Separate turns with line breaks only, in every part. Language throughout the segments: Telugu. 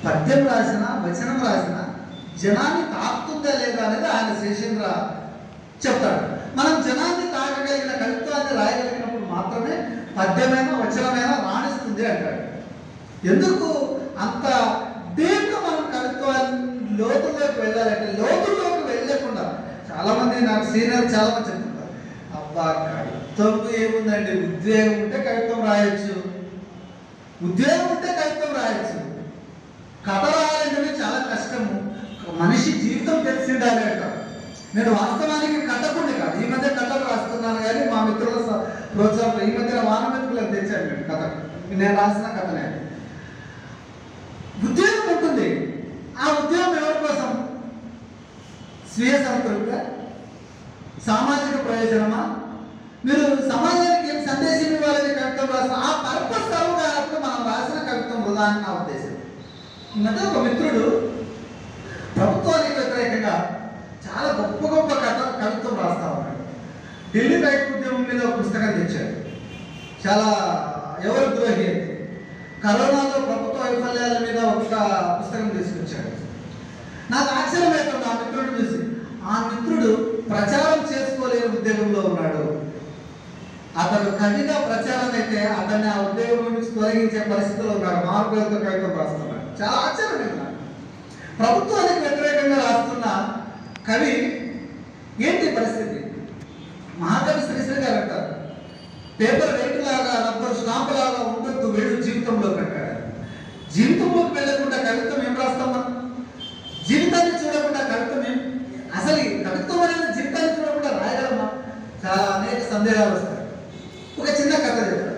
పద్యం రాసిన వచనం రాసిన జనాన్ని తాకుతుందా లేదా అనేది ఆయన శేషేంద్ర చెప్తాడు మనం జనాన్ని తాకగలిగిన కవిత్వాన్ని రాయగలిగినప్పుడు మాత్రమే పద్యమైన వచనమైన రాణిస్తుంది అంటాడు ఎందుకు అంత డీప్గా మనం కవిత్వాన్ని లోతుల్లోకి వెళ్ళాలంటే లోతుల్లోకి వెళ్ళకుండా చాలా మంది నాకు సీనియర్ చాలా మంది చెప్తుంటారు అబ్బా కవిత్వం ఏముందండి ఉద్వేగం ఉంటే కవిత్వం రాయొచ్చు ఉద్వేగం ఉంటే కవిత్వం రాయొచ్చు కథ రాయాలంటే చాలా కష్టము మనిషి జీవితం తెలిసి ఉండాలి అంటారు నేను వాస్తవానికి కథకుండి కాదు ఈ మధ్య కథలు రాస్తున్నాను కానీ మా మిత్రుల స- ప్రోత్సాహం ఈ మధ్య వానమిత్రులకు తెచ్చాను నేను కథ నేను రాసిన కథనే ఉద్యోగం ఉంటుంది ఆ ఉద్యోగం ఎవరి కోసం స్వీయ సంతృప్త సామాజిక ప్రయోజనమా మీరు సమాజానికి ఏం సందేశం ఇవ్వాలని కవిత్వం రాసిన ఆ పర్పస్ సర్వకాలప్పుడు మనం రాసిన కవిత్వం వృధా అని నా ఉద్దేశం ఈ మధ్య ఒక మిత్రుడు ప్రభుత్వానికి వ్యతిరేకంగా చాలా గొప్ప గొప్ప కథ కవిత్వం రాస్తా ఉన్నాడు ఢిల్లీ రైతు ఉద్యమం మీద ఒక పుస్తకం తెచ్చాడు చాలా ఎవరు ద్రోహి అని. కరోనాలో ప్రభుత్వ వైఫల్యాల మీద ఒక పుస్తకం తీసుకొచ్చాడు నాకు ఆశ్చర్యం అవుతుంది ఆ మిత్రుడు చూసి ఆ మిత్రుడు ప్రచారం చేసుకోలేని ఉద్యోగంలో ఉన్నాడు అతను కవిగా ప్రచారం అయితే అతన్ని ఆ ఉద్యోగం నుంచి తొలగించే పరిస్థితిలో ఉన్నాడు మార్పులతో కవిత్వం రాస్తున్నాడు చాలా ఆశ్చర్యం నాకు. ప్రభుత్వానికి వ్యతిరేకంగా రాస్తున్న కవి ఏంటి పరిస్థితి మహాకవి శ్రీశ్రీ గారు అంటారు పేపర్ వెయిట్ లాగా రబ్బర్ స్టాంప్ లాగా ఉండొద్దు వేడు జీవితంలో కట్టాడు జీవితంలోకి వెళ్ళకుండా కవిత్వం ఏం రాస్తాం మనం జీవితాన్ని చూడకుండా కవిత్వం ఏం అసలు ఈ కవిత్వం అనేది జీవితాన్ని చూడకుండా రాయగలమా చాలా అనేక సందేహాలు వస్తాయి ఒక చిన్న కథ చెప్తాను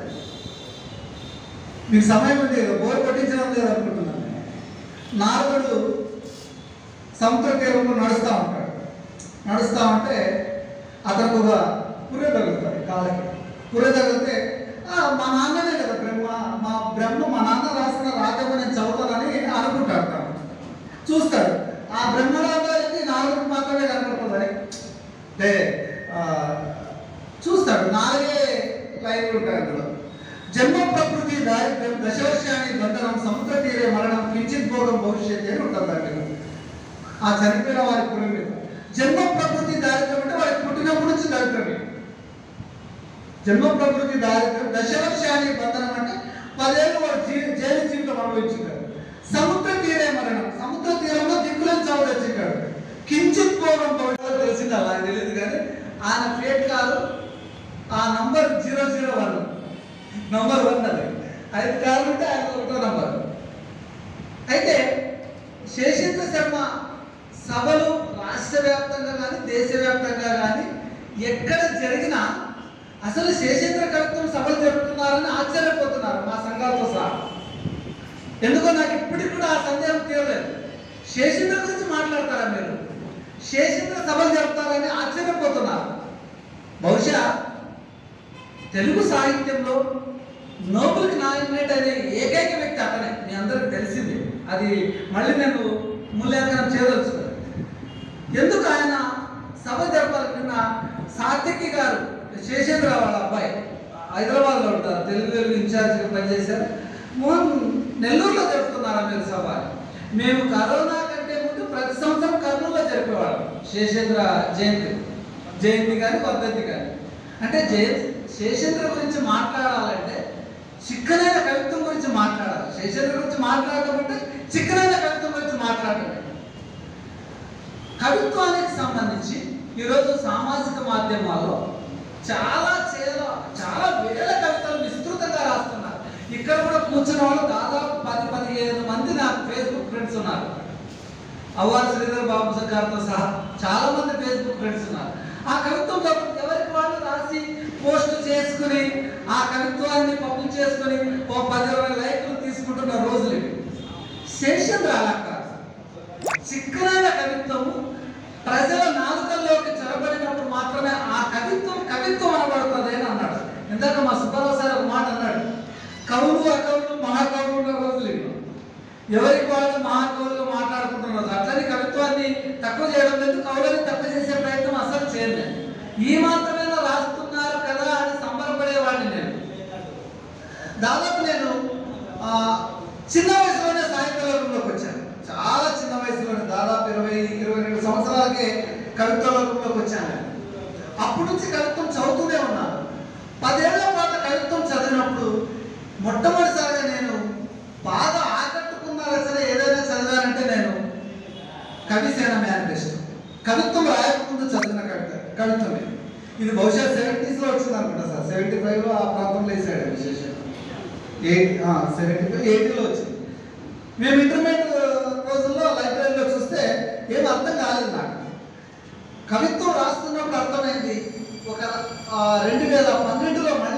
మీకు సమయం ఉంది కదా బోర్ కొట్టించడం లేదు అనుకుంటున్నాను నారదుడు సముద్ర తీరంలో నడుస్తూ ఉంటాడు నడుస్తూ ఉంటే అతనికి ఒక పుర్రె తగులుతుంది కాళ్ళకి పుర్రె తగిలితే "ఆ, మా నాన్ననే కదా బ్రహ్మ మా బ్రహ్మ మా నాన్న రాసిన రాజ్యం నేను చదువుతానని అనుకుంటాడు తను చూస్తాడు ఆ బ్రహ్మరాజానికి నాలుగు మాత్రమే కనపడుతుంది అంటే ఆ, చూస్తాడు నాలుగే లైన్లు ఉంటాయి అందులో జన్మ ప్రకృతి దారిద్ర్యం దశవర్షాన్ని బంధనం సముద్ర తీరే మరణం కించిత్ భోగం భవిష్యత్తు అని ఉంటుంది దాంట్లో ఆ చనిపోయిన వారి పురం మీద జన్మ ప్రకృతి దారిద్ర్యం అంటే వారికి పుట్టినప్పటి నుంచి దారిద్ర్యమే జన్మ ప్రకృతి దారిద్ర్యం దశవర్షాన్ని బంధనం అంటే పదేళ్ళు వాడు జీ జైలు జీవితం అనుభవించున్నాడు సముద్ర తీరే మరణం సముద్ర తీరంలో దిక్కులను చావు తెచ్చింటాడు కించిత్ పూర్వం భవిష్యత్తు తెలిసింది అలా తెలియదు కానీ ఆయన ఫేట్ కాదు ఆ number zero zero one number one అది ఐదు కార్లు ఉంటే ఆయన ఒకటో నంబర్ అయితే శేషేంద్ర శర్మ సభలు రాష్ట్ర వ్యాప్తంగా కానీ దేశవ్యాప్తంగా కానీ ఎక్కడ జరిగినా అసలు శేషేంద్ర కవిత్వం సభలు జరుపుతున్నారని ఆశ్చర్యపోతున్నారు మా సంఘాలతో సహా ఎందుకో నాకు ఇప్పటికి కూడా ఆ సందేహం తీరలేదు శేషేంద్ర గురించి మాట్లాడతారా మీరు శేషేంద్ర సభలు జరుపుతారని ఆశ్చర్యపోతున్నారు బహుశా తెలుగు సాహిత్యంలో నోబెల్కి నామినేట్ అనే ఏకైక వ్యక్తి అతనే మీ అందరికి తెలిసింది అది మళ్ళీ నేను మూల్యాంకనం చేయదలుచుకోలేదు ఎందుకు ఆయన సభ జరపాలనుకున్న సాత్వికి గారు శేషేంద్ర వాళ్ళ అబ్బాయి హైదరాబాద్లో ఉంటారు తెలుగు తెలుగు ఇన్ఛార్జిగా పనిచేశారు మోహన్ నెల్లూరులో జరుపుతున్నారా మీరు సభ మేము కరోనా కంటే ముందు ప్రతి సంవత్సరం కర్నూలులో జరిపేవాళ్ళం శేషేంద్ర జయంతి జయంతి కానీ వర్ధంతి కానీ అంటే జయ శేషేంద్ర గురించి మాట్లాడాలంటే చిక్కనైన కవిత్వం గురించి మాట్లాడాలి శేషేంద్ర గురించి మాట్లాడటం అంటే చిక్కనైన కవిత్వం గురించి మాట్లాడటమే కవిత్వానికి సంబంధించి ఈరోజు సామాజిక మాధ్యమాల్లో చాలా చాలా చాలా వేల కవితలు విస్తృతంగా రాస్తున్నారు ఇక్కడ కూడా కూర్చున్న వాళ్ళు దాదాపు పది పదిహేను మంది నాకు ఫేస్బుక్ ఫ్రెండ్స్ ఉన్నారు అవ్వారు శ్రీధర్ బాబు గారితో సహా చాలా మంది ఫేస్బుక్ ఫ్రెండ్స్ ఉన్నారు ఆ కవిత్వం పాపం ఎవరికి వాళ్ళు రాసి పోస్ట్ చేసుకుని ఆ కవిత్వాన్ని పబ్లిష్ చేసుకుని ఓ పది ఇరవై లైకులు తీసుకుంటున్న రోజులు ఇవి శేషేంద్ర అలా కాదు చిక్కనైన కవిత్వము ప్రజల నాలుకల్లోకి చొరబడినప్పుడు మాత్రమే ఆ కవిత్వం కవిత్వం అనబడుతుంది అని అన్నాడు ఇందాక మా సుబ్బారావు సార్ ఒక మాట అన్నాడు కవులు అకవులు మహాకవులు ఉన్న రోజులు ఇవి ఎవరికి వాళ్ళు మహాకవులుగా మాట్లాడుకుంటున్న రోజు అట్లని కవిత్వాన్ని తక్కువ చేయడం లేదు కవులని తక్కువ చేసే ప్రయత్నం అసలు చేయలేదు ఈ మాత్రమేనా రాస్తున్నారు కదా అని సంబరపడేవాడిని నేను దాదాపు నేను ఆ, చిన్న వయసులోనే సాయంత్రంలోకి వచ్చాను కవిత్వంలోకి వచ్చాను నేను. అప్పటి నుంచి కవిత్వం చదువుతూనే ఉన్నాను పదేళ్ల పాటు కవిత్వం చదివినప్పుడు మొట్టమొదటిసారిగా నేను బాగా ఆకట్టుకున్న రచన ఏదైనా చదివానంటే నేను కవిసేన మేనిఫెస్టో కవిత్వం రాయకముందు చదివిన కవిత కవిత్వమే ఇది బహుశా సెవెంటీస్లో వచ్చింది అనుకుంటా సార్ సెవెంటీ ఫైవ్లో ఆ ప్రాంతంలో వేసాడు విశేషం ఎయిటీ సెవెంటీ ఫైవ్ ఎయిటీలో వచ్చింది మేము ఇంటర్మీడియట్ రోజుల్లో లైబ్రరీలో చూస్తే ఏం అర్థం కాలేదు నాకు కవిత్వం రాస్తున్నప్పుడు అర్థమైంది ఒక ఆ, రెండు వేల పన్నెండులో మళ్ళీ